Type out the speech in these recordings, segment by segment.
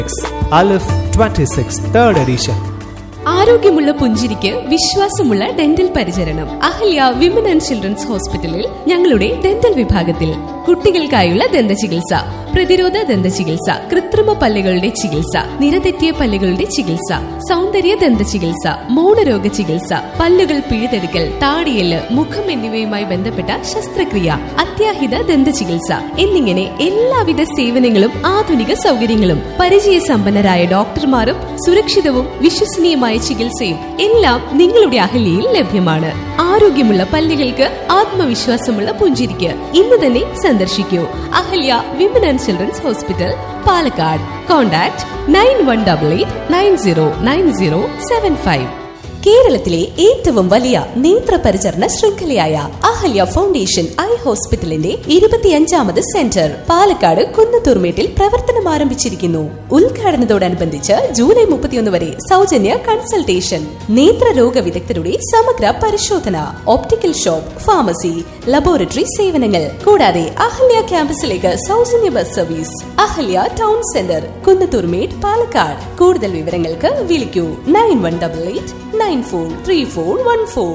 അലിഫ് 26 third edition ആരോഗ്യമുള്ള പുഞ്ചിരിക്ക് വിശ്വാസമുള്ള ഡെന്റൽ പരിചരണം അഹല്യ വിമൻ ആൻഡ് ചിൽഡ്രൻസ് ഹോസ്പിറ്റലിൽ ഞങ്ങളുടെ ഡെന്റൽ വിഭാഗത്തിൽ കുട്ടികൾക്കായുള്ള ദന്ത ചികിത്സ പ്രതിരോധ ദന്ത ചികിത്സ കൃത്രിമ പല്ലുകളുടെ ചികിത്സ നിരതെറ്റിയ പല്ലുകളുടെ ചികിത്സ സൗന്ദര്യ ദന്ത ചികിത്സ മൗനരോഗ ചികിത്സ പല്ലുകൾ പിഴുതെടുക്കൽ താടിയല് മുഖം എന്നിവയുമായി ബന്ധപ്പെട്ട ശസ്ത്രക്രിയ അത്യാഹിത ദന്ത ചികിത്സ എന്നിങ്ങനെ എല്ലാവിധ സേവനങ്ങളും ആധുനിക സൗകര്യങ്ങളും പരിചയസമ്പന്നരായ ഡോക്ടർമാരും സുരക്ഷിതവും വിശ്വസനീയമായ ചികിത്സയും എല്ലാം നിങ്ങളുടെ അഹല്യയിൽ ലഭ്യമാണ് ആരോഗ്യമുള്ള പല്ലുകൾക്ക് ആത്മവിശ്വാസമുള്ള പുഞ്ചിരിക്ക് ഇന്ന് തന്നെ സന്ദർശിക്കൂ Ahalya women and children's hospital Palakkad contact nine one double eight nine zero nine zero seven five കേരളത്തിലെ ഏറ്റവും വലിയ നേത്ര പരിചരണ ശൃംഖലയായ അഹല്യ ഫൗണ്ടേഷൻ ഐ ഹോസ്പിറ്റലിന്റെ ഇരുപത്തിയഞ്ചാമത് സെന്റർ പാലക്കാട് കുന്നത്തൂർമേട്ടിൽ പ്രവർത്തനം ആരംഭിച്ചിരിക്കുന്നു ഉദ്ഘാടനത്തോടനുബന്ധിച്ച് ജൂലൈ മുപ്പത്തിയൊന്ന് വരെ സൗജന്യ കൺസൾട്ടേഷൻ നേത്രരോഗ വിദഗ്ധരുടെ സമഗ്ര പരിശോധന ഓപ്റ്റിക്കൽ ഷോപ്പ് ഫാർമസി ലബോറട്ടറി സേവനങ്ങൾ കൂടാതെ അഹല്യ ക്യാമ്പസിലേക്ക് സൗജന്യ bus service Ahalya town centre Kunnathurmedu Palakkad കൂടുതൽ വിവരങ്ങൾക്ക് വിളിക്കൂ nine one double eight nine four three four one four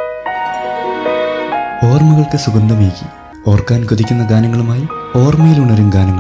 ഓർമ്മകൾക്ക് സുഗന്ധമേകി ഓർക്കാൻ കൊതിക്കുന്ന ഗാനങ്ങളുമായി ഓർമ്മയിലുണരും ഗാനങ്ങൾ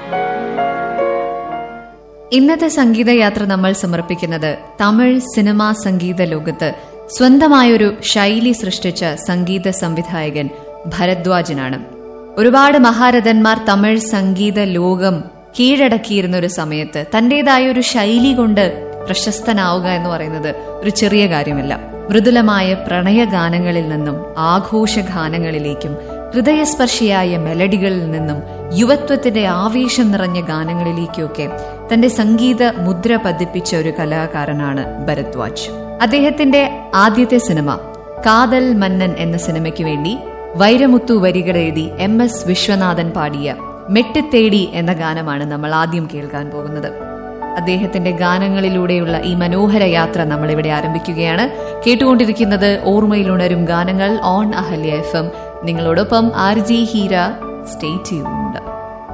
ഇന്നത്തെ സംഗീതയാത്ര നമ്മൾ സമർപ്പിക്കുന്നത് തമിഴ് സിനിമാ സംഗീത ലോകത്ത് സ്വന്തമായൊരു ശൈലി സൃഷ്ടിച്ച സംഗീത സംവിധായകൻ ഭരദ്വാജനാണ് ഒരുപാട് മഹാരഥന്മാർ തമിഴ് സംഗീത ലോകം കീഴടക്കിയിരുന്ന ഒരു സമയത്ത് തന്റേതായ ഒരു ശൈലി കൊണ്ട് പ്രശസ്തനാവുക എന്ന് പറയുന്നത് ഒരു ചെറിയ കാര്യമല്ല മൃദുലമായ പ്രണയഗാനങ്ങളിൽ നിന്നും ആഘോഷഗാനങ്ങളിലേക്കും ഹൃദയസ്പർശിയായ മെലഡികളിൽ നിന്നും യുവത്വത്തിന്റെ ആവേശം നിറഞ്ഞ ഗാനങ്ങളിലേക്കൊക്കെ തന്റെ സംഗീത മുദ്ര പതിപ്പിച്ച ഒരു കലാകാരനാണ് ഭരദ്വാജ് അദ്ദേഹത്തിന്റെ ആദ്യത്തെ സിനിമ കാതൽ മന്നൻ എന്ന സിനിമയ്ക്ക് വേണ്ടി വൈരമുത്തു വരികൾ എഴുതി എം എസ് വിശ്വനാഥൻ പാടിയ മെട്ടിത്തേടി എന്ന ഗാനമാണ് നമ്മൾ ആദ്യം കേൾക്കാൻ പോകുന്നത് അദ്ദേഹത്തിന്റെ ഗാനങ്ങളിലൂടെയുള്ള ഈ മനോഹര യാത്ര നമ്മൾ ഇവിടെ ആരംഭിക്കുകയാണ് കേട്ടുകൊണ്ടിരിക്കുന്നത് ഓർമ്മയിലുണരും ഗാനങ്ങൾ ഓൺ അഹല്യ എഫ് എം നിങ്ങളോടൊപ്പം R G Heera stay tuned